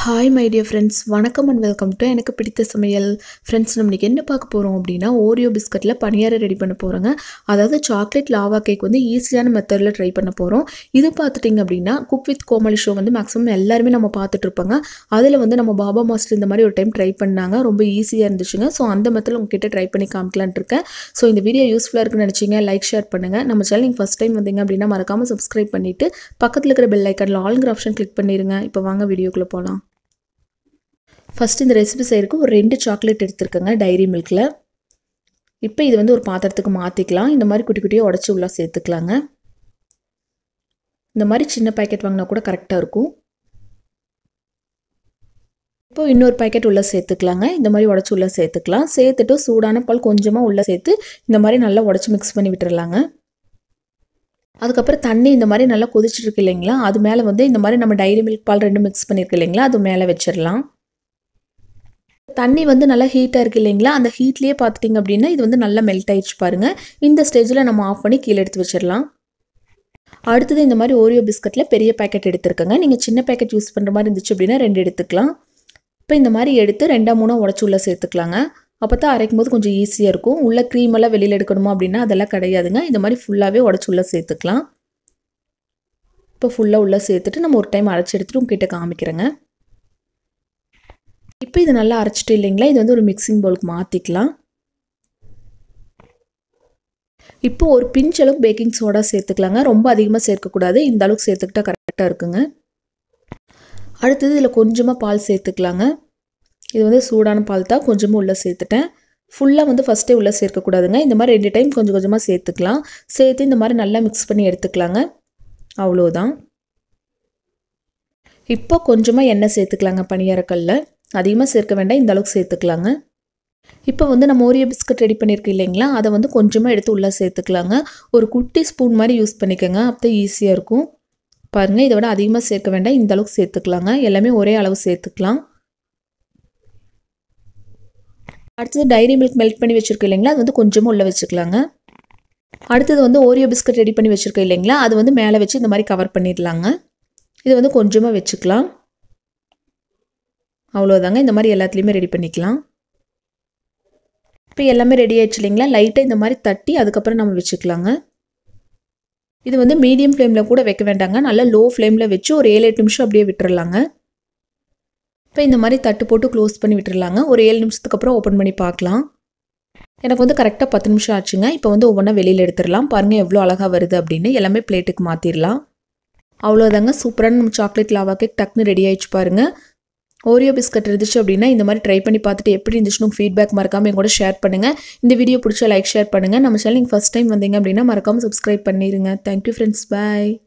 hi my dear friends வணக்கம் and welcome to எனக்கு பிடித்த சமையல் ஃப்ரெண்ட்ஸ் நம்ம இன்னைக்கு என்ன பார்க்க போகிறோம் அப்படின்னா ஓரியோ பிஸ்கட்டில் பணியாரம் ரெடி பண்ண போகிறோங்க அதாவது சாக்லேட் லாவா கேக் வந்து ஈஸியான மெத்தடில் ட்ரை பண்ண போகிறோம் இது பார்த்துட்டிங்க அப்படின்னா குக் வித் கோமலி ஷோ வந்து மேக்ஸிமம் எல்லாருமே நம்ம பார்த்துட்டு இருப்பாங்க அதில் வந்து நம்ம பாபா மாஸ்டர் இந்த மாதிரி ஒரு டைம் ட்ரை பண்ணாங்க ரொம்ப ஈஸியாக இருந்துச்சுங்க ஸோ அந்த மெத்தடில் உங்ககிட்ட ட்ரை பண்ணி காமிக்கலான்ட்டு இருக்கேன் ஸோ இந்த வீடியோ யூஸ்ஃபுல்லாக இருக்குன்னு நினச்சிங்க லைக் ஷேர் பண்ணுங்கள் நம்ம சேனல் நீங்கள் ஃபஸ்ட் டைம் வந்தீங்க அப்படின்னா மறக்காமல் சப்ஸ்கிரைப் பண்ணிவிட்டு பக்கத்தில் இருக்கிற பெல் ஐக்கனில் ஆளுங்கிற ஆப்ஷன் கிளிக் பண்ணிடுங்க இப்போ வாங்க வீடியோக்குள்ளே போகலாம் ஃபஸ்ட்டு இந்த ரெசிபி செய்யறதுக்கு ஒரு ரெண்டு சாக்லேட் எடுத்துருக்கேங்க டைரி மில்கில் இப்போ இது வந்து ஒரு பாத்திரத்துக்கு மாற்றிக்கலாம் இந்த மாதிரி குட்டி குட்டியாக உடச்சி உள்ளே சேர்த்துக்கலாங்க இந்த மாதிரி சின்ன பேக்கெட் வாங்கினா கூட கரெக்டாக இருக்கும் இப்போ இன்னொரு பேக்கெட் உள்ளே சேர்த்துக்கலாங்க இந்த மாதிரி உடச்சி உள்ளே சேர்த்துக்கலாம் சேர்த்துட்டு சூடான பால் கொஞ்சமாக உள்ளே சேர்த்து இந்த மாதிரி நல்லா உடச்சி மிக்ஸ் பண்ணி விட்டுறலாங்க அதுக்கப்புறம் தண்ணி இந்த மாதிரி நல்லா கொதிச்சுட்டு இருக்கு இல்லைங்களா அது மேலே வந்து இந்த மாதிரி நம்ம டைரி மில்க் பால் ரெண்டு மிக்ஸ் பண்ணியிருக்கு இல்லைங்களா அது மேலே வச்சிடலாம் தண்ணி வந்து நல்லா ஹீட்டாக இருக்குது இல்லைங்களா அந்த ஹீட்லேயே பார்த்துட்டிங்க அப்படின்னா இது வந்து நல்லா மெல்ட் ஆயிடுச்சு பாருங்கள் இந்த ஸ்டேஜில் நம்ம ஆஃப் பண்ணி கீழே எடுத்து வச்சிடலாம் அடுத்தது இந்த மாதிரி ஓரியோ பிஸ்கட்டில் பெரிய பேக்கெட் எடுத்துருக்கங்க நீங்கள் சின்ன பேக்கெட் யூஸ் பண்ணுற மாதிரி இருந்துச்சு அப்படின்னா ரெண்டு எடுத்துக்கலாம் இப்போ இந்த மாதிரி எடுத்து ரெண்டாக மூணாக உடச்சி உள்ளே சேர்த்துக்கலாங்க அப்போ தான் அரைக்கும் போது கொஞ்சம் ஈஸியாக இருக்கும் உள்ள க்ரீம் எல்லாம் வெளியில் எடுக்கணுமா அப்படின்னா அதெல்லாம் கிடையாதுங்க இந்த மாதிரி ஃபுல்லாகவே உடச்சி உள்ளே சேர்த்துக்கலாம் இப்போ ஃபுல்லாக உள்ளே சேர்த்துட்டு நம்ம ஒரு டைம் அரைச்சி எடுத்துட்டு உங்ககிட்ட காமிக்கிறேங்க இப்போ இது நல்லா அரைச்சிட்டு இல்லைங்களா இது வந்து ஒரு மிக்சிங் பவுலுக்கு மாற்றிக்கலாம் இப்போ ஒரு பிஞ்ச் அளவுக்கு பேக்கிங் சோடா சேர்த்துக்கலாங்க ரொம்ப அதிகமாக சேர்க்கக்கூடாது இந்த அளவுக்கு சேர்த்துக்கிட்டா கரெக்டாக இருக்குங்க அடுத்தது இதில் கொஞ்சமாக பால் சேர்த்துக்கலாங்க இது வந்து சூடான பால் தான் கொஞ்சமாக உள்ளே சேர்த்துட்டேன் ஃபுல்லாக வந்து ஃபஸ்ட்டே உள்ளே சேர்க்கக்கூடாதுங்க இந்த மாதிரி ரெண்டு டைம் கொஞ்சம் கொஞ்சமாக சேர்த்துக்கலாம் சேர்த்து இந்த மாதிரி நல்லா மிக்ஸ் பண்ணி எடுத்துக்கலாங்க அவ்வளோதான் இப்போ கொஞ்சமாக எண்ணெய் சேர்த்துக்கலாங்க பனியாரக்கல்ல அதிகமாக சேர்க்க வேண்டாம் இந்த அளவுக்கு சேர்த்துக்கலாங்க இப்போ வந்து நம்ம ஓரியோ பிஸ்கட் ரெடி பண்ணியிருக்கோம் இல்லைங்களா அதை வந்து கொஞ்சமாக எடுத்து உள்ளே சேர்த்துக்கலாங்க ஒரு குட்டி ஸ்பூன் மாதிரி யூஸ் பண்ணிக்கோங்க அப்போ ஈஸியாக இருக்கும் பாருங்கள் இதை விட அதிகமாக சேர்க்க வேண்டாம் இந்த அளவுக்கு சேர்த்துக்கலாங்க எல்லாமே ஒரே அளவு சேர்த்துக்கலாம் அடுத்தது டைரி மில்க் மெல்ட் பண்ணி வச்சுருக்கோம் இல்லைங்களா அது வந்து கொஞ்சமாக உள்ளே வச்சுக்கலாங்க அடுத்தது வந்து ஓரியோ பிஸ்கட் ரெடி பண்ணி வச்சுருக்கோம் இல்லைங்களா அது வந்து மேலே வச்சு இந்த மாதிரி கவர் பண்ணிடலாங்க இது வந்து கொஞ்சமாக வச்சுக்கலாம் அவ்வளோதாங்க இந்த மாதிரி எல்லாத்துலேயுமே ரெடி பண்ணிக்கலாம் இப்போ எல்லாமே ரெடி ஆயிடுச்சு இல்லைங்களா லைட்டாக இந்த மாதிரி தட்டி அதுக்கப்புறம் நம்ம வச்சுக்கலாங்க இது வந்து மீடியம் ஃப்ளேமில் கூட வைக்க வேண்டாங்க நல்லா லோ ஃப்ளேமில் வச்சு ஒரு ஏழு எட்டு நிமிஷம் அப்படியே விட்டுறலாங்க இப்போ இந்த மாதிரி தட்டு போட்டு க்ளோஸ் பண்ணி விட்டுறலாங்க ஒரு ஏழு நிமிஷத்துக்கு அப்புறம் ஓப்பன் பண்ணி பார்க்கலாம் எனக்கு வந்து கரெக்டாக பத்து நிமிஷம் ஆச்சுங்க இப்போ வந்து ஒவ்வொன்றா வெளியில் எடுத்துடலாம் பாருங்கள் எவ்வளோ அழகாக வருது அப்படின்னு எல்லாமே பிளேட்டுக்கு மாற்றிடலாம் அவ்வளோதாங்க சூப்பரான நம்ம சாக்லேட் லாவா கேக் டக்குன்னு ரெடி ஆயிடுச்சு பாருங்கள் ஓரியோ பிஸ்கட் இருந்துச்சு அப்படின்னா இந்த மாதிரி ட்ரை பண்ணி பார்த்துட்டு எப்படி இருந்துச்சுன்னு ஃபீட்பேக் மறக்காமல் என் கூட ஷேர் பண்ணுங்கள் இந்த வீடியோ பிடிச்சா லைக் ஷேர் பண்ணுங்கள் நம்ம சேனல் நீங்கள் ஃபஸ்ட் டைம் வந்தீங்க அப்படின்னா மறக்காமல் சப்ஸ்கிரைப் பண்ணிடுங்க தேங்க்யூ ஃப்ரெண்ட்ஸ் பாய்